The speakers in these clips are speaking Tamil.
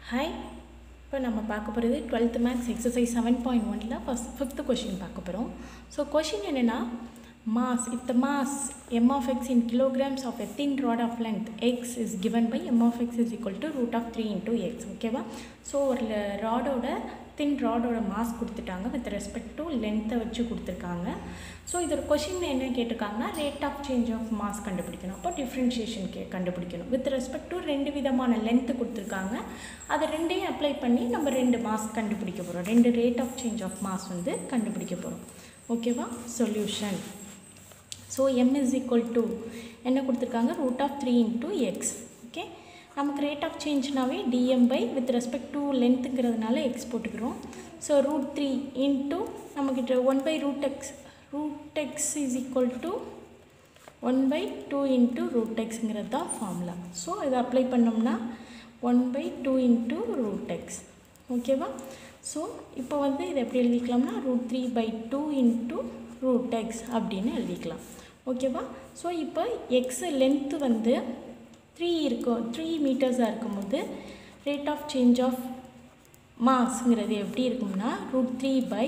ஹாய் இப்போ நம்ம பார்க்க போகிறது twelfth maths exercise seven point ஒனில் ஃபஸ்ட் ஃபிஃப்த்து கொஷின் பார்க்க போகிறோம் ஸோ கொஷின் என்னென்னா mass if the mass m of x in kilograms of a thin rod of length x is given by m of x is equal to root of 3 into x ஓகேவா ஸோ ஒரு ராடோட தின் ராடோட மாஸ் கொடுத்துட்டாங்க வித் ரெஸ்பெக்ட் டு லென்த்தை வச்சு கொடுத்துருக்காங்க ஸோ இதோட கொஷின் என்ன கேட்டிருக்காங்கன்னா rate of change of mass கண்டுபிடிக்கணும் அப்போ டிஃப்ரென்ஷியேஷன் கே கண்டுபிடிக்கணும் வித் ரெஸ்பெக்ட் டு ரெண்டு விதமான லென்த்து கொடுத்துருக்காங்க அதை ரெண்டையும் அப்ளை பண்ணி நம்ம ரெண்டு மாஸ் கண்டுபிடிக்க போகிறோம் ரெண்டு rate of change of mass வந்து கண்டுபிடிக்க போகிறோம் ஓகேவா solution so M is equal to என்ன கொடுத்துருக்காங்க root of three into X okay நமக்கு ரேட் ஆஃப் சேஞ்ச்னாவே dm by with respect to லென்த்துங்கிறதுனால எக்ஸ் போட்டுக்கிறோம் ஸோ ரூட் த்ரீ இன்ட்டு நம்மக்கிட்ட one by root X root X is equal to one by two into root எக்ஸுங்கிறது தான் ஃபார்முலா ஸோ இதை அப்ளை பண்ணோம்னா one by two into root X ஓகேவா ஸோ இப்போ வந்து இதை எப்படி எழுதிக்கலாம்னா root three by two into root X அப்படின்னு எழுதிக்கலாம் ஓகேவா ஸோ இப்போ எக்ஸ் லென்த்து வந்து த்ரீ இருக்கும் த்ரீ மீட்டர்ஸாக இருக்கும்போது ரேட் ஆஃப் சேஞ்ச் ஆஃப் மாஸ்ங்கிறது எப்படி இருக்கும்னா root three by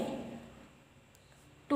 two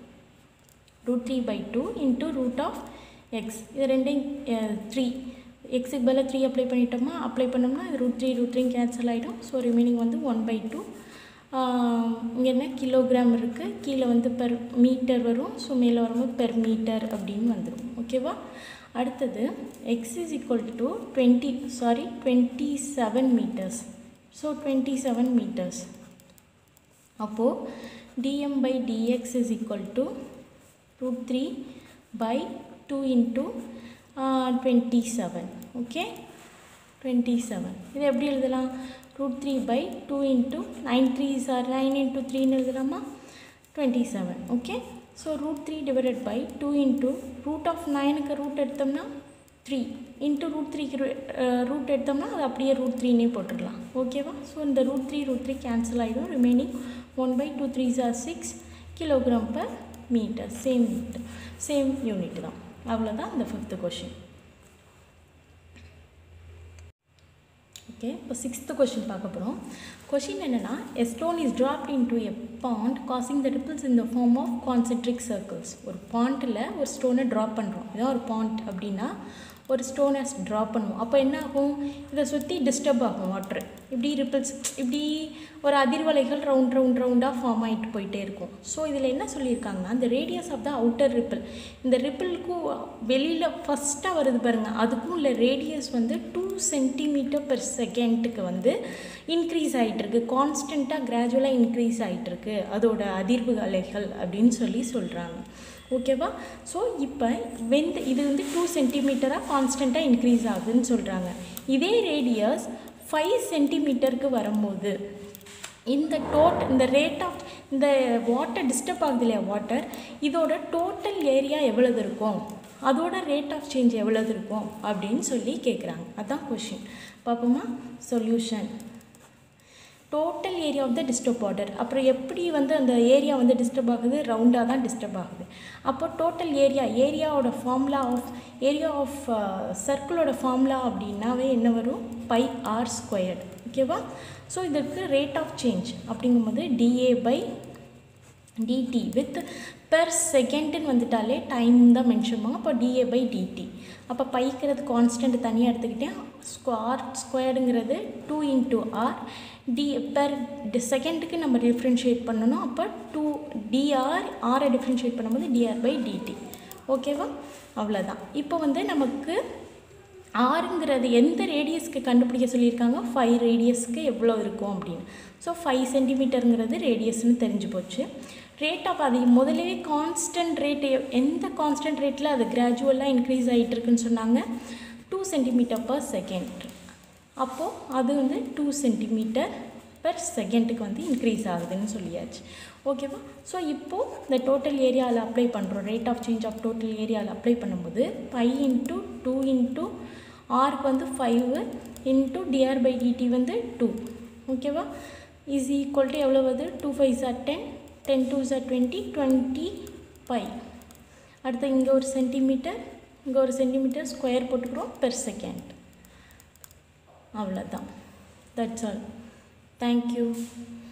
root three by two into root of X இது ரெண்டையும் த்ரீ எக்ஸுக்கு பதிலாக த்ரீ அப்ளை பண்ணிட்டோமா அப்ளை பண்ணோம்னா இது root three root three cancel ஆகிடும் ஸோ ரிமைனிங் வந்து ஒன் பை டூ இங்கே என்ன கிலோகிராம் இருக்குது கீழே வந்து பெர் மீட்டர் வரும் ஸோ மேலே வரும்போது பெர் மீட்டர் அப்படின்னு வந்துடும் ஓகேவா அடுத்தது X is equal to twenty sorry twenty seven metres so twenty seven metres அப்போது dm by dx is equal to root three by two into twenty seven okay twenty seven இது எப்படி எழுதலாம் root three by two into nine three are nine into த்ரீன்னு எழுதலாமா twenty seven okay so root three divided by two into root of நைனுக்கு ரூட் எடுத்தோம்னா த்ரீ இன்ட்டு ரூட் த்ரீக்கு ரூட் எடுத்தோம்னா அது அப்படியே ரூட் த்ரீனே போட்டுடலாம் ஓகேவா ஸோ இந்த root three root three cancel ஆகிடும் remaining one by two three are six kilogram per metre same metre same unit தான் அவ்வளோதான் இந்த ஃபிஃப்த்து கொஷின் ஓகே இப்போ சிக்ஸ்த்து கொஷின் பார்க்க போகிறோம் கொஷின் என்னென்னா a stone is dropped into a pond causing the ripples in the form of concentric circles ஒரு பாண்டில் ஒரு ஸ்டோனை ட்ராப் பண்ணுறோம் இதான் ஒரு பாண்ட் அப்படின்னா ஒரு ஸ்டோனை ட்ராப் பண்ணுவோம் அப்போ என்ன ஆகும் இதை சுற்றி டிஸ்டர்ப் ஆகும் வாட்ரு இப்படி ரிப்பிள்ஸ் இப்படி ஒரு அதிர்வலைகள் ரவுண்ட் ரவுண்ட் ரவுண்டாக ஃபார்ம் ஆகிட்டு போயிட்டே இருக்கும் ஸோ இதில் என்ன சொல்லியிருக்காங்கன்னா இந்த radius of the outer ripple இந்த ரிப்பிளுக்கும் வெளியில் ஃபஸ்ட்டாக வருது பாருங்கள் அதுக்கும் உள்ள ரேடியஸ் வந்து டூ சென்டிமீட்டர் பெர் செகண்டுக்கு வந்து இன்க்ரீஸ் ஆகிட்டுருக்கு கான்ஸ்டண்ட்டாக கிராஜுவலாக இன்க்ரீஸ் ஆகிட்டுருக்கு அதோட அதிர்வு அலைகள் அப்படின்னு சொல்லி சொல்கிறாங்க ஓகேவா ஸோ இப்போ வெந்த இது வந்து டூ சென்டிமீட்டராக கான்ஸ்டண்ட்டாக இன்க்ரீஸ் ஆகுதுன்னு சொல்கிறாங்க இதே ரேடியஸ் ஃபைவ் சென்டிமீட்டருக்கு வரும்போது இந்த டோட் இந்த ரேட் ஆஃப் இந்த வாட்டர் டிஸ்டர்ப் ஆகுது இல்லையா வாட்டர் இதோட டோட்டல் ஏரியா எவ்வளவு இருக்கும் அதோட ரேட் ஆஃப் சேஞ்ச் எவ்வளவு இருக்கும் அப்படின்னு சொல்லி கேட்குறாங்க அதுதான் கொஷின் பார்ப்போமா solution total area of the disturb water அப்புறம் எப்படி வந்து அந்த ஏரியா வந்து டிஸ்டர்ப் ஆகுது ரவுண்டாக தான் டிஸ்டர்ப் ஆகுது அப்போ டோட்டல் ஏரியா ஏரியாவோட ஃபார்முலா ஆஃப் ஏரியா ஆஃப் சர்க்கிளோட ஃபார்முலா அப்படின்னாவே என்ன வரும் பை ஆர் ஸ்கொயர்டு ஓகேவா ஸோ இதற்கு ரேட் ஆஃப் சேஞ்ச் அப்படிங்கும்போது dA by dt with per செகண்டுன்னு வந்துட்டாலே டைம் தான் மென்ஷன் பண்ணுவாங்க அப்போ டிஏ பை டிடி அப்போ பைக்கிறது கான்ஸ்டன்ட் தனியாக எடுத்துக்கிட்டேன் ஸ்கொயர் ஸ்கொயர்டுங்கிறது two into R D per செகண்டுக்கு நம்ம டிஃப்ரென்ஷியேட் பண்ணணும் அப்போ டூ டிஆர் ஆரை டிஃப்ரென்ஷியேட் பண்ணும்போது டிஆர் பை டிடி ஓகேவா அவ்வளோதான் இப்போ வந்து நமக்கு ஆறுங்கிறது எந்த ரேடியஸ்க்கு கண்டுபிடிக்க சொல்லியிருக்காங்க ஃபைவ் ரேடியஸ்க்கு எவ்வளோ இருக்கும் அப்படின்னு ஸோ ஃபைவ் சென்டிமீட்டருங்கிறது ரேடியஸ்னு தெரிஞ்சு போச்சு ரேட் ஆஃப் அது முதல்லவே கான்ஸ்டன்ட் ரேட் எந்த கான்ஸ்டன்ட் ரேட்டில் அது கிராஜுவலாக இன்க்ரீஸ் ஆகிட்டு இருக்குன்னு சொன்னாங்க டூ சென்டிமீட்டர் பர் செகண்ட் அப்போது அது வந்து டூ சென்டிமீட்டர் பெர் செகண்டுக்கு வந்து இன்க்ரீஸ் ஆகுதுன்னு சொல்லியாச்சு ஓகேவா ஸோ இப்போது இந்த டோட்டல் ஏரியாவில் அப்ளை பண்ணுறோம் rate of change of total ஏரியாவில் அப்ளை பண்ணும்போது ஃபைவ் இன்ட்டு டூ இன்ட்டு ஆருக்கு வந்து five into dr by dt வந்து டூ ஓகேவா இஸ் ஈக்குவல் டு எவ்வளோ வருது two five are ten ten two are twenty twenty five அடுத்து இங்கே ஒரு சென்டிமீட்டர் இங்கே ஒரு சென்டிமீட்டர் ஸ்கொயர் போட்டுக்கிறோம் பெர் செகண்ட் அவ்வளோதான் தட்ஸ் ஆல் தேங்க்யூ